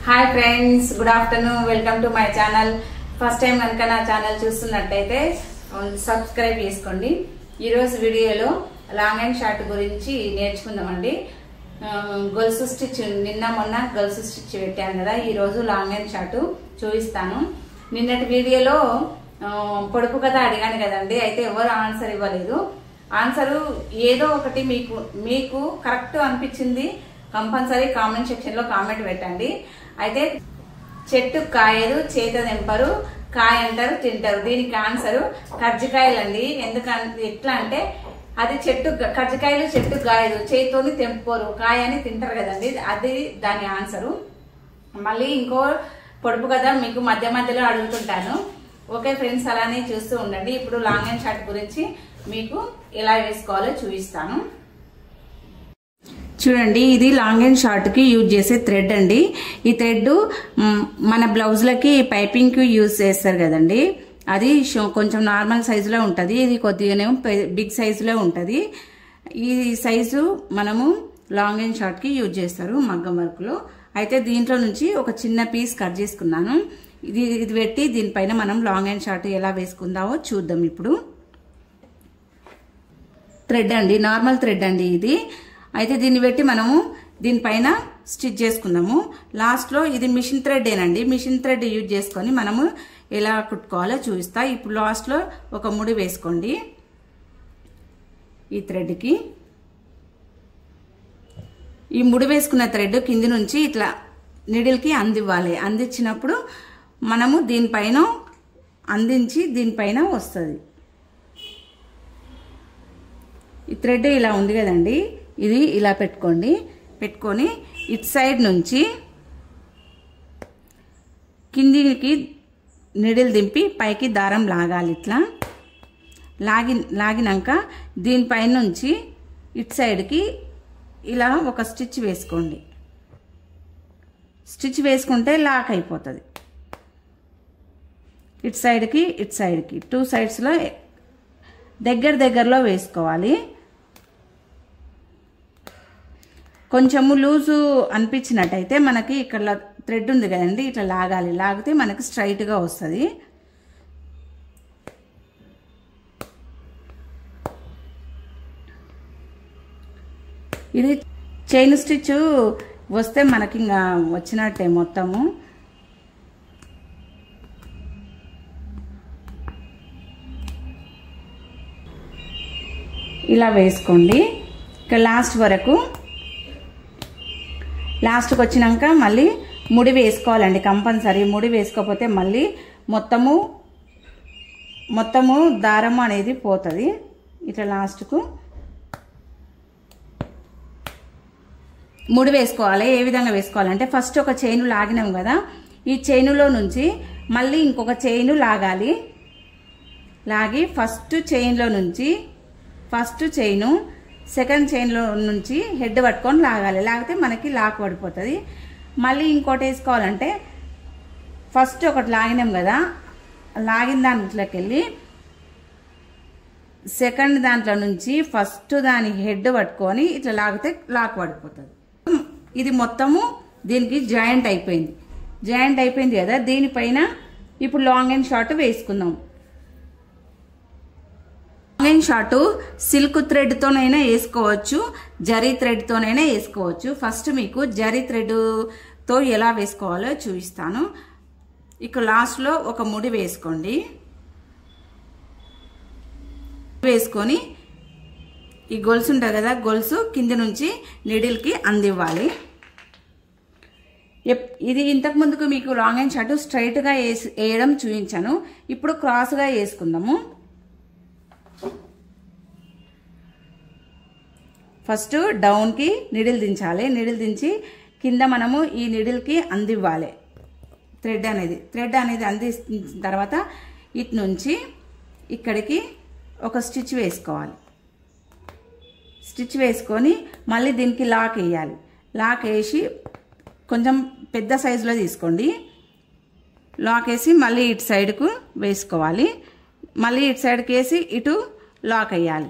Hi friends good afternoon welcome to my channel first time కనుక నా channel చూస్తున్నట్టయితే subscribe చేసుకోండి ఈరోజు వీడియోలో లాంగ్ అండ్ షార్ట్ గురించి నేర్చుకుందామండి ఆ, గొలుసు స్టిచ్ నిన్న మొన్న గొలుసు స్టిచ్ పెట్టాను కదా ఈ రోజు లాంగ్ అండ్ షార్ట్ చూపిస్తాను నిన్నటి వీడియోలో ఆ, పొడుపు కథ అడిగాను కదండి అయితే ఎవరు ఆన్సర్ ఇవ్వలేదు ఆన్సర్ ఏదో ఒకటి మీకు మీకు కరెక్ట్ అనిపించింది కంపల్సరీ కామెంట్ సెక్షన్ లో కామెంట్ పెట్టండి అయితే చెట్టు కాయదు చేత తెంపరు కాయ అంటారు తింటారు దీనికి ఆన్సర్ కజ్జికాయలండి ఎందుకంటే ఎట్లా అంటే అది చెట్టు కజ్జికాయలు చెట్టు కాయదు చేతితోని తెంపుకోరు కాయ అని తింటారు కదండి అది దాని ఆన్సరు మళ్ళీ ఇంకో పొడుపు కదా మీకు మధ్య మధ్యలో అడుగుతుంటాను ఓకే ఫ్రెండ్స్ అలానే చూస్తూ ఉండండి ఇప్పుడు లాంగ్ అండ్ షార్ట్ గురించి మీకు ఎలా వేసుకోవాలో చూపిస్తాను చూడండి ఇది లాంగ్ అండ్ షార్ట్ కి యూజ్ చేసే థ్రెడ్ అండి ఈ థ్రెడ్ మ్, మన బ్లౌజ్లకి పైపింగ్ కి యూజ్ చేస్తారు కదండి అది షో- కొంచెం నార్మల్ సైజులో ఉంటుంది ఇది కొద్దిగానే బిగ్ సైజులో ఉంటుంది ఈ సైజు మనము లాంగ్ అండ్ షార్ట్ కి యూజ్ చేస్తారు మగ్గం వర్క్లో అయితే దీంట్లో నుంచి ఒక చిన్న పీస్ కట్ చేసుకున్నాను ఇది ఇది పెట్టి దీనిపైన మనం లాంగ్ అండ్ షార్ట్ ఎలా వేసుకుందామో చూద్దాం ఇప్పుడు థ్రెడ్ అండి నార్మల్ థ్రెడ్ అండి ఇది అయితే దీన్ని పెట్టి మనము దీనిపైన స్టిచ్ చేసుకుందాము లాస్ట్లో ఇది మిషన్ థ్రెడ్ ఏనండి మిషన్ థ్రెడ్ యూజ్ చేసుకొని మనము ఎలా కుట్టుకోవాలో చూపిస్తా ఇప్పుడు లాస్ట్లో ఒక ముడి వేసుకోండి ఈ థ్రెడ్కి ఈ ముడి వేసుకున్న థ్రెడ్ కింది నుంచి ఇట్లా నిడిల్కి అందివ్వాలి అందించినప్పుడు మనము దీనిపైన అందించి దీనిపైన వస్తుంది ఈ థ్రెడ్ ఇలా ఉంది కదండి ఇది ఇలా పెట్టుకోండి పెట్టుకొని ఇటు సైడ్ నుంచి కిందికి నిడిల్ దింపి పైకి దారం లాగాలి ఇట్లా లాగి లాగినాక దీనిపై నుంచి ఇటు సైడ్కి ఇలా ఒక స్టిచ్ వేసుకోండి స్టిచ్ వేసుకుంటే లాక్ అయిపోతుంది ఇటు సైడ్కి ఇటు సైడ్కి టూ సైడ్స్లో దగ్గర దగ్గరలో వేసుకోవాలి కొంచెము లూజు అనిపించినట్టయితే మనకి ఇక్కడ థ్రెడ్ ఉంది కదండి ఇట్లా లాగాలి లాగితే మనకి స్ట్రైట్గా వస్తుంది ఇది చైన్ స్టిచ్ వస్తే మనకి ఇంకా వచ్చినట్టే మొత్తము ఇలా వేసుకోండి ఇక లాస్ట్ వరకు లాస్ట్కి వచ్చినాక మళ్ళీ ముడి వేసుకోవాలండి కంపల్సరీ ముడి వేసుకోకపోతే మళ్ళీ మొత్తము మొత్తము దారం అనేది పోతుంది ఇట్లా లాస్ట్కు ముడి వేసుకోవాలి ఏ విధంగా వేసుకోవాలంటే ఫస్ట్ ఒక చైను లాగినాం కదా ఈ చైనులో నుంచి మళ్ళీ ఇంకొక చైను లాగాలి లాగి ఫస్ట్ చైన్లో నుంచి ఫస్ట్ చైను సెకండ్ చైన్లో నుంచి హెడ్ పట్టుకొని లాగాలి లాగితే మనకి లాక్ పడిపోతుంది మళ్ళీ ఇంకోటి వేసుకోవాలంటే ఫస్ట్ ఒకటి లాగినాం కదా లాగిన దాంట్లోకి వెళ్ళి సెకండ్ దాంట్లో నుంచి ఫస్ట్ దాని హెడ్ పట్టుకొని ఇట్లా లాగితే లాక్ పడిపోతుంది ఇది మొత్తము దీనికి జాయింట్ అయిపోయింది జాయింట్ అయిపోయింది కదా దీనిపైన ఇప్పుడు లాంగ్ అండ్ షార్ట్ వేసుకుందాం ఆన్లైన్ షార్ట్ సిల్క్ థ్రెడ్తోనైనా వేసుకోవచ్చు జరీ థ్రెడ్తోనైనా వేసుకోవచ్చు ఫస్ట్ మీకు జరీ థ్రెడ్తో ఎలా వేసుకోవాలో చూపిస్తాను ఇక లాస్ట్లో ఒక ముడి వేసుకోండి వేసుకొని ఈ గొలుసు ఉంటుంది కదా గొలుసు కింద నుంచి నిడిల్కి అందివ్వాలి ఎప్- ఇది ఇంతకు ముందుకు మీకు లాంగ్ అండ్ షార్ట్ స్ట్రైట్గా వేసి వేయడం చూపించాను ఇప్పుడు క్రాస్గా వేసుకుందాము ఫస్ట్ డౌన్కి నిడిల్ దించాలి నిడిల్ దించి కింద మనము ఈ నిడిల్కి అందివ్వాలి థ్రెడ్ అనేది థ్రెడ్ అనేది అందించిన తర్వాత ఇటు నుంచి ఇక్కడికి ఒక స్టిచ్ వేసుకోవాలి స్టిచ్ వేసుకొని మళ్ళీ దీనికి లాక్ వేయాలి లాక్ వేసి కొంచెం పెద్ద సైజులో తీసుకోండి లాక్ వేసి మళ్ళీ ఇటు సైడ్కు వేసుకోవాలి మళ్ళీ ఇటు సైడ్కి వేసి ఇటు లాక్ వేయాలి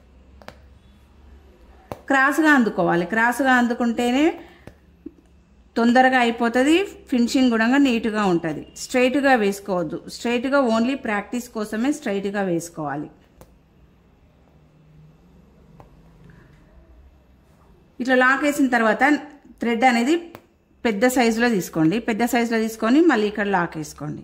క్రాస్గా అందుకోవాలి క్రాస్గా అందుకుంటేనే తొందరగా అయిపోతుంది ఫినిషింగ్ కూడా నీట్గా ఉంటుంది స్ట్రైట్గా వేసుకోవద్దు స్ట్రైట్గా ఓన్లీ ప్రాక్టీస్ కోసమే స్ట్రైట్గా వేసుకోవాలి ఇట్లా లాక్ వేసిన తర్వాత థ్రెడ్ అనేది పెద్ద సైజులో తీసుకోండి పెద్ద సైజులో తీసుకొని మళ్ళీ ఇక్కడ లాక్ వేసుకోండి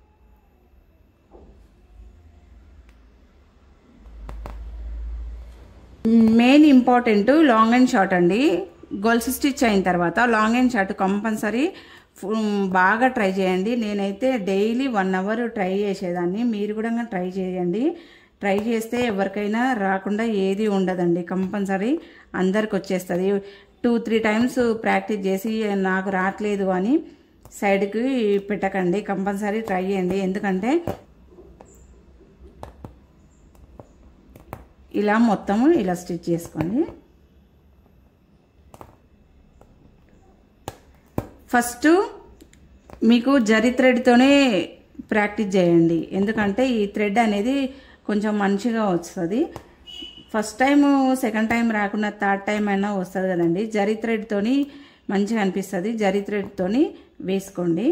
main important long and short అండి గొలుసు స్టిచ్ అయిన తర్వాత లాంగ్ అండ్ షార్ట్ కంపల్సరీ బాగా ట్రై చేయండి నేనైతే డైలీ వన్ అవర్ ట్రై చేసేదాన్ని మీరు కూడా ట్రై చేయండి ట్రై చేస్తే ఎవరికైనా రాకుండా ఏది ఉండదండి కంపల్సరీ అందరికి వచ్చేస్తుంది టూ త్రీ టైమ్స్ ప్రాక్టీస్ చేసి నాకు రావట్లేదు అని సైడ్కి పెట్టకండి కంపల్సరీ ట్రై చేయండి ఎందుకంటే ఇలా మొత్తము ఇలా స్టిచ్ చేసుకోండి ఫస్ట్ మీకు జరి థ్రెడ్తోనే ప్రాక్టీస్ చేయండి ఎందుకంటే ఈ థ్రెడ్ అనేది కొంచెం మంచిగా వస్తుంది ఫస్ట్ టైం సెకండ్ టైం రాకుండా థర్డ్ టైం అయినా వస్తుంది కదండి జరి థ్రెడ్తోని మంచిగా అనిపిస్తుంది జరి థ్రెడ్తోని వేసుకోండి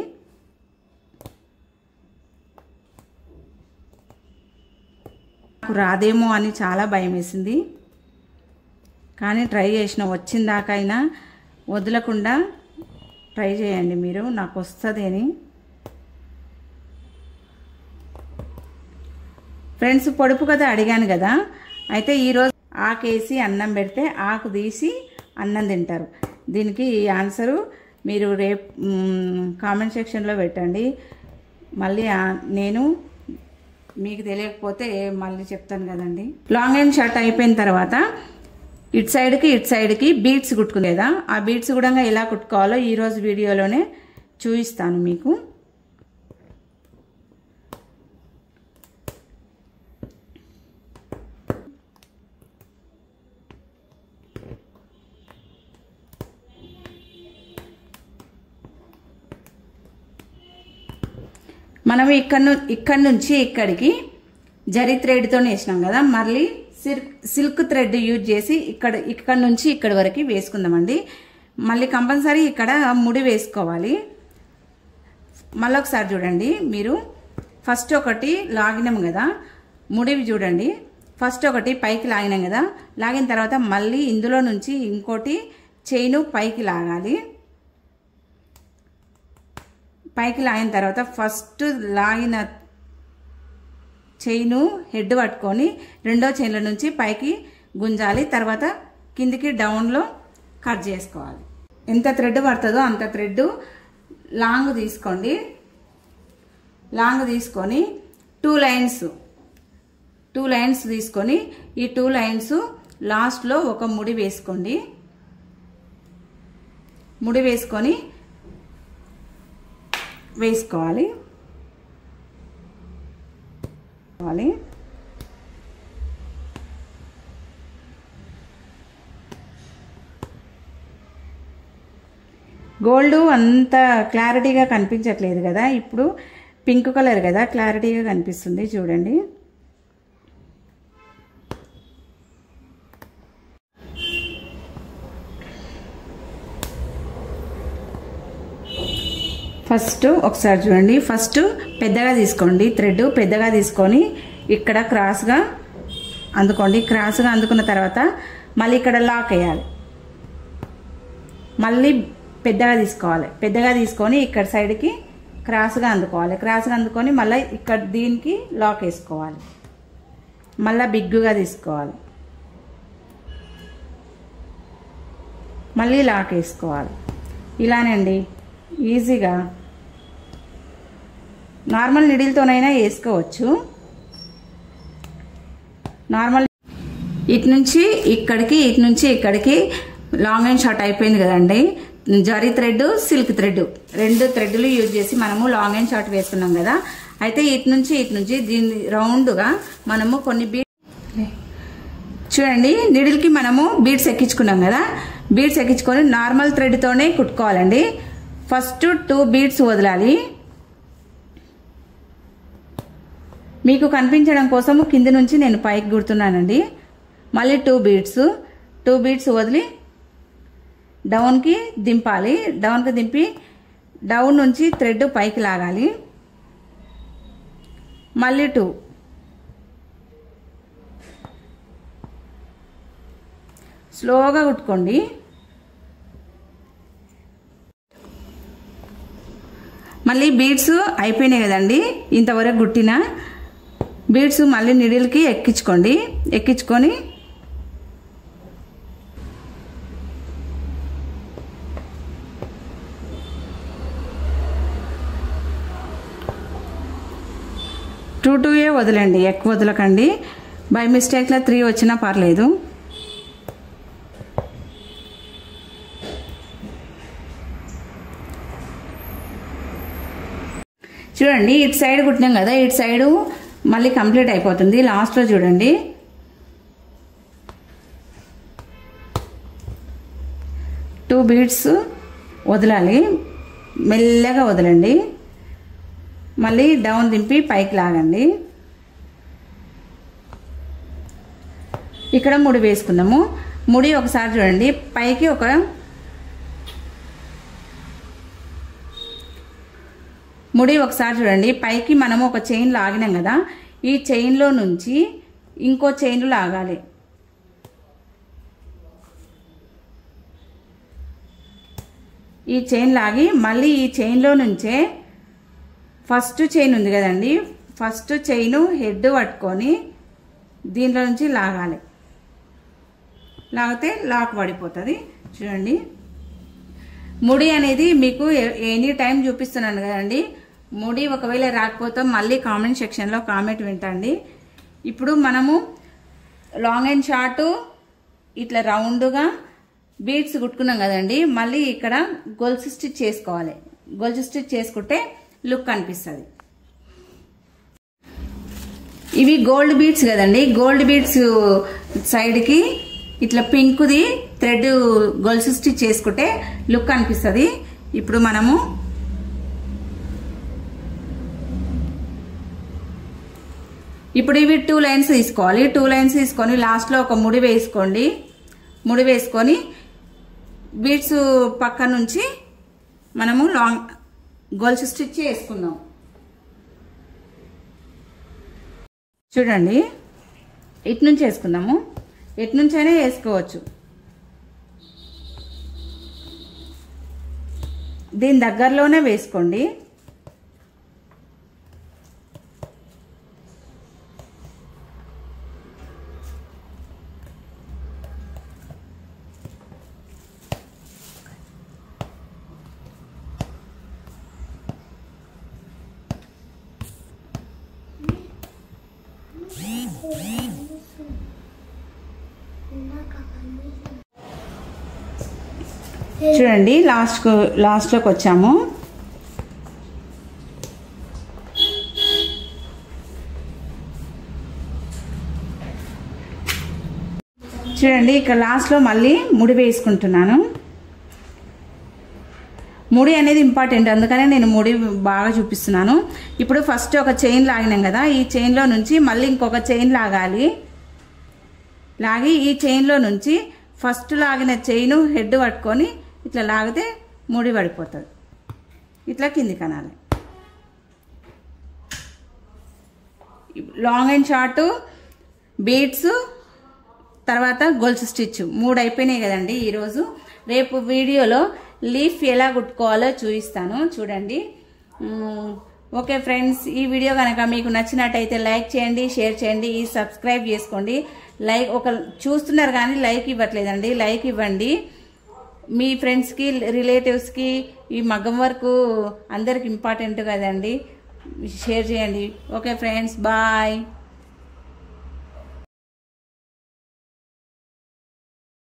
నాకు రాదేమో అని చాలా భయం వేసింది కానీ ట్రై చేసిన వచ్చిన దాకైనా వదలకుండా ట్రై చేయండి మీరు నాకు వస్తుంది అని ఫ్రెండ్స్ పొడుపు కదా అడిగాను కదా అయితే ఈరోజు ఆకేసి అన్నం పెడితే ఆకు తీసి అన్నం తింటారు దీనికి ఆన్సరు మీరు రేపు కామెంట్ సెక్షన్లో పెట్టండి మళ్ళీ నేను మీకు తెలియకపోతే మళ్ళీ చెప్తాను కదండి లాంగ్ అండ్ షర్ట్ అయిపోయిన తర్వాత ఇటు సైడ్కి ఇటు సైడ్కి బీట్స్ కుట్టుకునేదా ఆ బీట్స్ కూడా ఎలా కుట్టుకోవాలో ఈరోజు వీడియోలోనే చూపిస్తాను మీకు మనం ఇక్కడ ఇక్కడ నుంచి ఇక్కడికి జరీ థ్రెడ్తో వేసినాం కదా మళ్ళీ సిల్క్ సిల్క్ థ్రెడ్ యూజ్ చేసి ఇక్కడ ఇక్కడ నుంచి ఇక్కడ వరకు వేసుకుందామండి మళ్ళీ కంపల్సరీ ఇక్కడ ముడి వేసుకోవాలి మళ్ళీ ఒకసారి చూడండి మీరు ఫస్ట్ ఒకటి లాగినాం కదా ముడివి చూడండి ఫస్ట్ ఒకటి పైకి లాగినాం కదా లాగిన తర్వాత మళ్ళీ ఇందులో నుంచి ఇంకోటి చైను పైకి లాగాలి పైకి లాగిన తర్వాత ఫస్ట్ లాగిన చైను హెడ్ పట్టుకొని రెండో చైన్ల నుంచి పైకి గుంజాలి తర్వాత కిందికి డౌన్లో కట్ చేసుకోవాలి ఎంత థ్రెడ్ పడుతుందో అంత థ్రెడ్ లాంగ్ తీసుకోండి లాంగ్ తీసుకొని టూ లైన్స్ టూ లైన్స్ తీసుకొని ఈ టూ లైన్స్ లాస్ట్లో ఒక ముడి వేసుకోండి ముడి వేసుకొని వేసుకోవాలి వేసుకోవాలి గోల్డ్ అంత క్లారిటీగా కనిపించట్లేదు కదా ఇప్పుడు పింక్ కలర్ కదా క్లారిటీగా కనిపిస్తుంది చూడండి ఫస్ట్ ఒకసారి చూడండి ఫస్ట్ పెద్దగా తీసుకోండి థ్రెడ్ పెద్దగా తీసుకొని ఇక్కడ క్రాస్గా అందుకోండి క్రాస్గా అందుకున్న తర్వాత మళ్ళీ ఇక్కడ లాక్ వేయాలి మళ్ళీ పెద్దగా తీసుకోవాలి పెద్దగా తీసుకొని ఇక్కడ సైడ్కి క్రాస్గా అందుకోవాలి క్రాస్గా అందుకొని మళ్ళీ ఇక్కడ దీనికి లాక్ వేసుకోవాలి మళ్ళీ బిగ్గుగా తీసుకోవాలి మళ్ళీ లాక్ వేసుకోవాలి ఇలానండి ఈజీగా నార్మల్ నిడిల్తోనైనా వేసుకోవచ్చు నార్మల్ ఇటు నుంచి ఇక్కడికి ఇటు నుంచి ఇక్కడికి లాంగ్ అండ్ షార్ట్ అయిపోయింది కదండి జరీ థ్రెడ్ సిల్క్ థ్రెడ్ రెండు థ్రెడ్లు యూజ్ చేసి మనము లాంగ్ అండ్ షార్ట్ వేసుకున్నాం కదా అయితే ఇటు నుంచి ఇటు నుంచి దీన్ని రౌండ్గా మనము కొన్ని బీట్ చూడండి నిడిల్కి మనము బీడ్స్ ఎక్కించుకున్నాం కదా బీడ్స్ ఎక్కించుకొని నార్మల్ థ్రెడ్తోనే కుట్టుకోవాలండి ఫస్ట్ టూ బీడ్స్ వదలాలి మీకు కనిపించడం కోసము కింద నుంచి నేను పైకి గుర్తున్నానండి మళ్ళీ టూ బీడ్స్ టూ బీడ్స్ వదిలి డౌన్కి దింపాలి డౌన్కి దింపి డౌన్ నుంచి థ్రెడ్ పైకి లాగాలి మళ్ళీ టూ స్లోగా కుట్టుకోండి మళ్ళీ బీడ్స్ అయిపోయినాయి కదండి ఇంతవరకు కుట్టిన బీడ్స్ మళ్ళీ నిడిల్కి ఎక్కించుకోండి ఎక్కించుకొని టూ టూ ఏ వదలండి ఎక్కువ వదలకండి బై మిస్టేక్లో త్రీ వచ్చినా పర్లేదు చూడండి ఇటు సైడ్ కుట్టినాం కదా ఇటు సైడు మళ్ళీ కంప్లీట్ అయిపోతుంది లాస్ట్లో చూడండి టూ బీడ్స్ వదలాలి మెల్లగా వదలండి మళ్ళీ డౌన్ దింపి పైకి లాగండి ఇక్కడ ముడి వేసుకుందాము ముడి ఒకసారి చూడండి పైకి ఒక ముడి ఒకసారి చూడండి పైకి మనము ఒక చైన్ లాగినాం కదా ఈ చైన్లో నుంచి ఇంకో చైన్ లాగాలి ఈ చైన్ లాగి మళ్ళీ ఈ చైన్లో నుంచే ఫస్ట్ చైన్ ఉంది కదండి ఫస్ట్ చైన్ హెడ్ పట్టుకొని దీంట్లో నుంచి లాగాలి లాగితే లాక్ పడిపోతుంది చూడండి ముడి అనేది మీకు ఎనీ టైం చూపిస్తున్నాను కదండి ముడి ఒకవేళ రాకపోతే మళ్ళీ కామెంట్ సెక్షన్లో కామెంట్ వింటండి ఇప్పుడు మనము లాంగ్ అండ్ షార్ట్ ఇట్లా రౌండ్గా బీడ్స్ కుట్టుకున్నాం కదండి మళ్ళీ ఇక్కడ గొలుసు స్టిచ్ చేసుకోవాలి గొలుసు స్టిచ్ చేసుకుంటే లుక్ అనిపిస్తుంది ఇవి గోల్డ్ బీడ్స్ కదండి గోల్డ్ బీడ్స్ సైడ్కి ఇట్లా పింక్ది థ్రెడ్ గొలుసు స్టిచ్ చేసుకుంటే లుక్ అనిపిస్తుంది ఇప్పుడు మనము ఇప్పుడు ఇవి టూ లైన్స్ తీసుకోవాలి టూ లైన్స్ తీసుకొని లాస్ట్లో ఒక ముడి వేసుకోండి ముడి వేసుకొని బీడ్స్ పక్క నుంచి మనము లాంగ్ గొలుసు స్టిచ్ వేసుకుందాం చూడండి ఇటు నుంచి వేసుకుందాము ఎటు నుంచైనా వేసుకోవచ్చు దీని దగ్గరలోనే వేసుకోండి చూడండి లాస్ట్ లాస్ట్లోకి వచ్చాము చూడండి ఇక్కడ లాస్ట్లో మళ్ళీ ముడి వేసుకుంటున్నాను ముడి అనేది ఇంపార్టెంట్ అందుకనే నేను ముడి బాగా చూపిస్తున్నాను ఇప్పుడు ఫస్ట్ ఒక చైన్ లాగినాం కదా ఈ చైన్లో నుంచి మళ్ళీ ఇంకొక చైన్ లాగాలి లాగి ఈ చైన్లో నుంచి ఫస్ట్ లాగిన చైన్ హెడ్ పట్టుకొని ఇట్లా లాగితే ముడి పడిపోతుంది ఇట్లా కింది కనాలి లాంగ్ అండ్ షార్ట్ బీడ్స్ తర్వాత గొలుసు స్టిచ్ మూడు అయిపోయినాయి కదండి ఈరోజు రేపు వీడియోలో లీఫ్ ఎలా కుట్టుకోవాలో చూపిస్తాను చూడండి మ్మ్. ఓకే ఫ్రెండ్స్ ఈ వీడియో కనుక మీకు నచ్చినట్టయితే లైక్ చేయండి షేర్ చేయండి సబ్స్క్రైబ్ చేసుకోండి లైక్ ఒక చూస్తున్నారు కానీ లైక్ ఇవ్వట్లేదండి లైక్ ఇవ్వండి మీ ఫ్రెండ్స్కి రిలేటివ్స్కి ఈ మగ్గం వర్క్ అందరికి ఇంపార్టెంట్ కదండి షేర్ చేయండి ఓకే ఫ్రెండ్స్ బాయ్